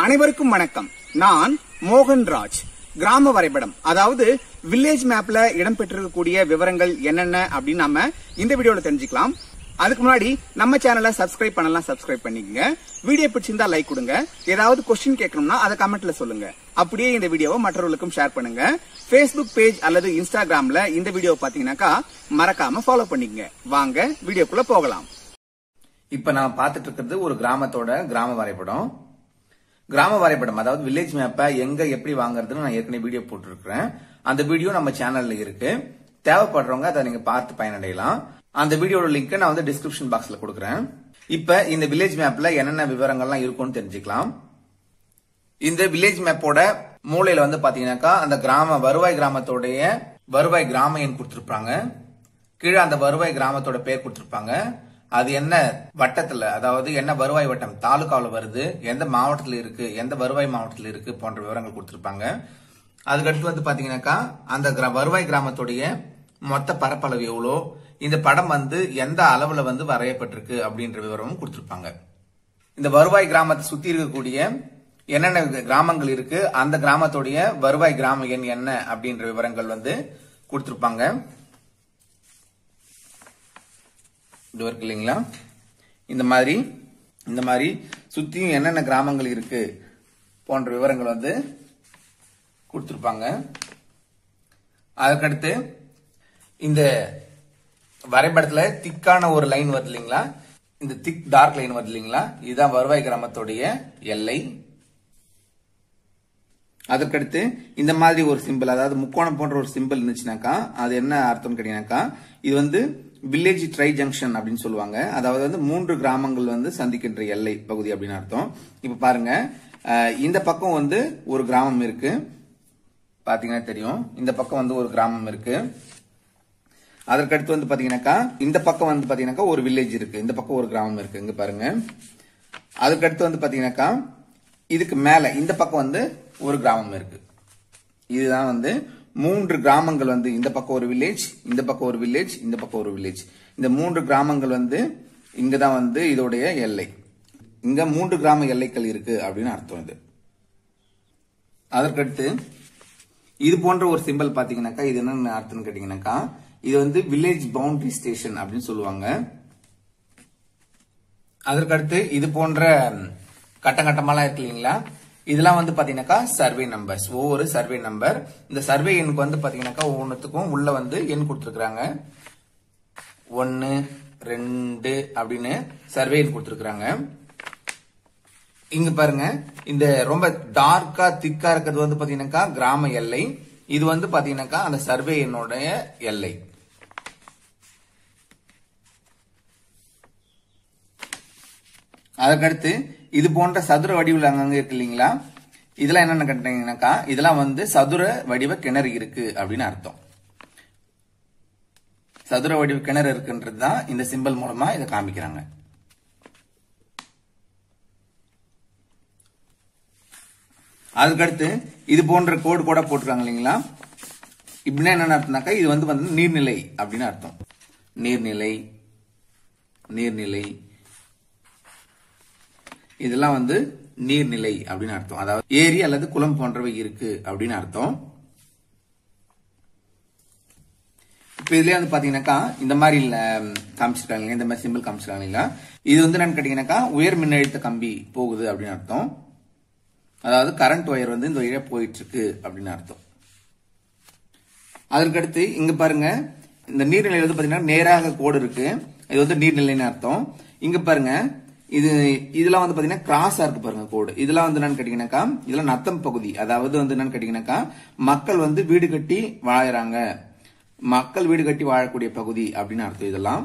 அனைவருக்கும் வணக்கம் நான் மோகன்ராஜ் கிராம வரைபடம் அதாவது வில்லேஜ் மேப்ல இடம்பெற்றிருக்கக்கூடிய விவரங்கள் என்னென்ன அப்படின்னு நாம இந்த வீடியோல தெரிஞ்சுக்கலாம் அதுக்கு முன்னாடி நம்ம சேனலை சப்ஸ்கிரைப் பண்ணலாம் சப்ஸ்கிரைப் பண்ணிக்கங்க வீடியோ பிடிச்சிருந்தா லைக் கொடுங்க ஏதாவது கொஸ்டின் கேட்கணும்னா அதை கமெண்ட்ல சொல்லுங்க அப்படியே இந்த வீடியோவை மற்றவர்களுக்கும் ஷேர் பண்ணுங்க ஃபேஸ்புக் பேஜ் அல்லது இன்ஸ்டாகிராம்ல இந்த வீடியோ பாத்தீங்கன்னாக்கா மறக்காம ஃபாலோ பண்ணிக்கங்க வாங்க வீடியோக்குள்ள போகலாம் இப்ப நான் பார்த்துட்டு இருக்கிறது ஒரு கிராமத்தோட கிராம வரைபடம் கிராம வரைபடம் அதாவது வில்லேஜ் மேப்பை எங்க எப்படி வாங்குறதுன்னு நான் ஏற்கனவே வீடியோ போட்டிருக்கிறேன் அந்த வீடியோ நம்ம சேனல்ல இருக்கு தேவைப்படுறவங்க அதை நீங்க பார்த்து பயனடையலாம் அந்த வீடியோட லிங்க் நான் வந்து டிஸ்கிரிப்ஷன் பாக்ஸ்ல கொடுக்குறேன் இப்ப இந்த வில்லேஜ் மேப்ல என்னென்ன விவரங்கள்லாம் இருக்கும்னு தெரிஞ்சுக்கலாம் இந்த வில்லேஜ் மேப்போட மூலையில வந்து பாத்தீங்கன்னாக்கா அந்த கிராம வருவாய் கிராமத்தோடைய வருவாய் கிராம எண் கொடுத்திருப்பாங்க கீழே அந்த வருவாய் கிராமத்தோட பேர் கொடுத்திருப்பாங்க அது என்ன வட்டத்துல அதாவது என்ன வருவாய் வட்டம் தாலுகாவில் வருது எந்த மாவட்டத்தில் இருக்கு எந்த வருவாய் மாவட்டத்தில் இருக்கு போன்ற விவரங்கள் கொடுத்திருப்பாங்க அதுக்கடுத்து வந்து பாத்தீங்கன்னாக்கா அந்த கிரா- வருவாய் கிராமத்துடைய மொத்த பரப்பளவு எவ்வளோ இந்த படம் வந்து எந்த அளவுல வந்து வரையப்பட்டிருக்கு அப்படின்ற விவரமும் கொடுத்திருப்பாங்க இந்த வருவாய் கிராமத்தை சுத்தி இருக்கக்கூடிய என்னென்ன கிராமங்கள் இருக்கு அந்த கிராமத்துடைய வருவாய் கிராம எண் என்ன அப்படின்ற விவரங்கள் வந்து கொடுத்திருப்பாங்க இது இருக்கு இல்லைங்களா இந்த மாதிரி இந்த மாதிரி சுத்தியும் என்னென்ன கிராமங்கள் இருக்கு போன்ற விவரங்கள் வந்து கொடுத்திருப்பாங்க அதுக்கடுத்து இந்த வரைபடத்துல திக்கான ஒரு லைன் வருது இல்லைங்களா இந்த திக் டார்க் லைன் வருது இல்லைங்களா இதுதான் வருவாய் கிராமத்துடைய எல்லை அதற்கடுத்து இந்த மாதிரி ஒரு சிம்பிள் அதாவது முக்கோணம் போன்ற ஒரு சிம்பிள் இருந்துச்சுனாக்கா அது என்ன அர்த்தம் கேட்டீங்கன்னாக்கா இது வந்து வில்லேஜ் ட்ரை ஜங்ஷன் அப்படின்னு சொல்லுவாங்க அதாவது வந்து மூன்று கிராமங்கள் வந்து சந்திக்கின்ற எல்லை பகுதி அப்படின்னு அர்த்தம் இப்ப பாருங்க அஹ், இந்த பக்கம் வந்து ஒரு கிராமம் இருக்கு பாத்தீங்கன்னா தெரியும் இந்த பக்கம் வந்து ஒரு கிராமம் இருக்கு அதற்கடுத்து வந்து பாத்தீங்கன்னாக்கா இந்த பக்கம் வந்து பாத்தீங்கன்னாக்கா ஒரு வில்லேஜ் இருக்கு இந்த பக்கம் ஒரு கிராமம் இருக்கு இங்க பாருங்க அதுக்கடுத்து வந்து பாத்தீங்கன்னாக்கா இதுக்கு மேல இந்த பக்கம் வந்து ஒரு கிராமம் இருக்கு இதுதான் வந்து மூன்று கிராமங்கள் வந்து இந்த பக்கம் ஒரு வில்லேஜ் இந்த பக்கம் ஒரு வில்லேஜ் இந்த பக்கம் ஒரு வில்லேஜ் இந்த மூன்று கிராமங்கள் வந்து இங்கதான் வந்து இதோடைய எல்லை இங்க மூன்று கிராம எல்லைகள் இருக்கு அப்படின்னு அர்த்தம் இது அதற்கடுத்து இது போன்ற ஒரு சிம்பல் பாத்தீங்கன்னாக்கா இது என்ன அர்த்தம்னு கேட்டீங்கன்னாக்கா இது வந்து வில்லேஜ் பவுண்டரி ஸ்டேஷன் அப்படின்னு சொல்லுவாங்க அதற்கடுத்து இது போன்ற ம், கட்டம் கட்டமெல்லாம் இருக்கு இல்லைங்களா இதெல்லாம் வந்து பாத்தீங்கன்னாக்கா சர்வே நம்பர்ஸ் ஒவ்வொரு சர்வே நம்பர் இந்த சர்வே எண்ணுக்கு வந்து பாத்தீங்கன்னாக்கா ஒவ்வொன்றுத்துக்கும் உள்ள வந்து எண் கொடுத்துருக்காங்க ஒன்னு ரெண்டு அப்படின்னு சர்வே எண் கொடுத்துருக்காங்க இங்க பாருங்க இந்த ரொம்ப டார்க்கா திக்கா இருக்கிறது வந்து பாத்தீங்கன்னாக்கா கிராம எல்லை இது வந்து பாத்தீங்கன்னாக்கா அந்த சர்வே எண்ணுடைய எல்லை அதுக்கடுத்து இது போன்ற சதுர வடிவில் அங்கங்க இருக்கு இல்லைங்களா இதெல்லாம் என்னென்ன கேட்டீங்கன்னாக்கா இதெல்லாம் வந்து சதுர வடிவ கிணறு இருக்கு அப்படின்னு அர்த்தம் சதுர வடிவ கிணறு இருக்குன்றது தான் இந்த சிம்பல் மூலமா இதை காமிக்கிறாங்க அதுக்கடுத்து இது போன்ற கோடு கூட போட்டிருக்காங்க இல்லைங்களா இப்படின்னா என்னன்னு அர்த்தம்னாக்கா இது வந்து வந்து நீர்நிலை அப்படின்னு அர்த்தம் நீர்நிலை நீர்நிலை இதெல்லாம் வந்து நீர்நிலை அப்படின்னு அர்த்தம் அதாவது ஏரி அல்லது குளம் போன்றவை இருக்கு அப்படின்னு அர்த்தம் இப்ப இதுலயே வந்து பாத்தீங்கன்னாக்கா இந்த மாதிரி இல்ல, ம், காமிச்சிருக்காங்க இல்லையா, இந்த மாதிரி சிம்பிள் காமிச்சிருக்காங்க இல்லைங்களா இது வந்து என்னன்னு கேட்டீங்கன்னாக்கா உயர் மின்னழுத்த கம்பி போகுது அப்படின்னு அர்த்தம் அதாவது கரண்ட் ஒயர் வந்து இந்த வழியா போயிட்டு இருக்கு அப்படின்னு அர்த்தம் அதற்கடுத்து இங்க பாருங்க இந்த நீர்நிலை வந்து பாத்தீங்கன்னா நேராக கோடு இருக்கு இது வந்து நீர்நிலைன்னு அர்த்தம் இங்க பாருங்க இது இதெல்லாம் வந்து பாத்தீங்கன்னா கிராஸா இருக்கு பாருங்க கோடு இதெல்லாம் வந்து என்னன்னு கேட்டீங்கன்னாக்கா இதெல்லாம் நத்தம் பகுதி அதாவது வந்து என்னன்னு கேட்டீங்கன்னாக்கா மக்கள் வந்து வீடு கட்டி வாழறாங்க மக்கள் வீடு கட்டி வாழக்கூடிய பகுதி அப்படின்னு அர்த்தம் இதெல்லாம்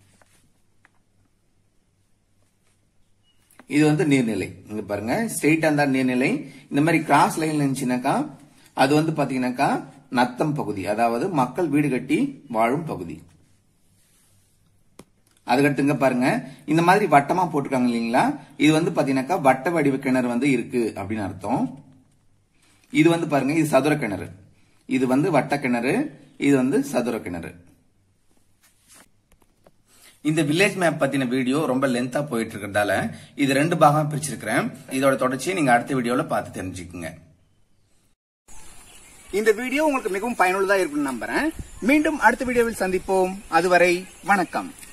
இது வந்து நீர்நிலை இங்க பாருங்க ஸ்ட்ரெயிட்டா இருந்தா நீர்நிலை இந்த மாதிரி கிராஸ் லைன்ல இருந்துச்சுனாக்கா அது வந்து பாத்தீங்கன்னாக்கா நத்தம் பகுதி அதாவது மக்கள் வீடு கட்டி வாழும் பகுதி அதுக்கடுத்து இங்க பாருங்க இந்த மாதிரி வட்டமா போட்டிருக்காங்க இல்லைங்களா இது வந்து பாத்தீங்கன்னாக்கா வட்ட வடிவ கிணறு வந்து இருக்கு அப்படின்னு அர்த்தம் இது வந்து பாருங்க இது சதுர கிணறு இது வந்து வட்ட கிணறு இது வந்து சதுர கிணறு இந்த வில்லேஜ் மேப் பத்தின வீடியோ ரொம்ப லென்த்தா போயிட்டு இருக்கிறதால இது ரெண்டு பாகமா பிரிச்சிருக்கிறேன் இதோட தொடர்ச்சியை நீங்க அடுத்த வீடியோல பார்த்து தெரிஞ்சுக்குங்க இந்த வீடியோ உங்களுக்கு மிகவும் பயனுள்ளதா இருக்கும்னு நம்புறேன் மீண்டும் அடுத்த வீடியோவில் சந்திப்போம் அதுவரை வணக்கம்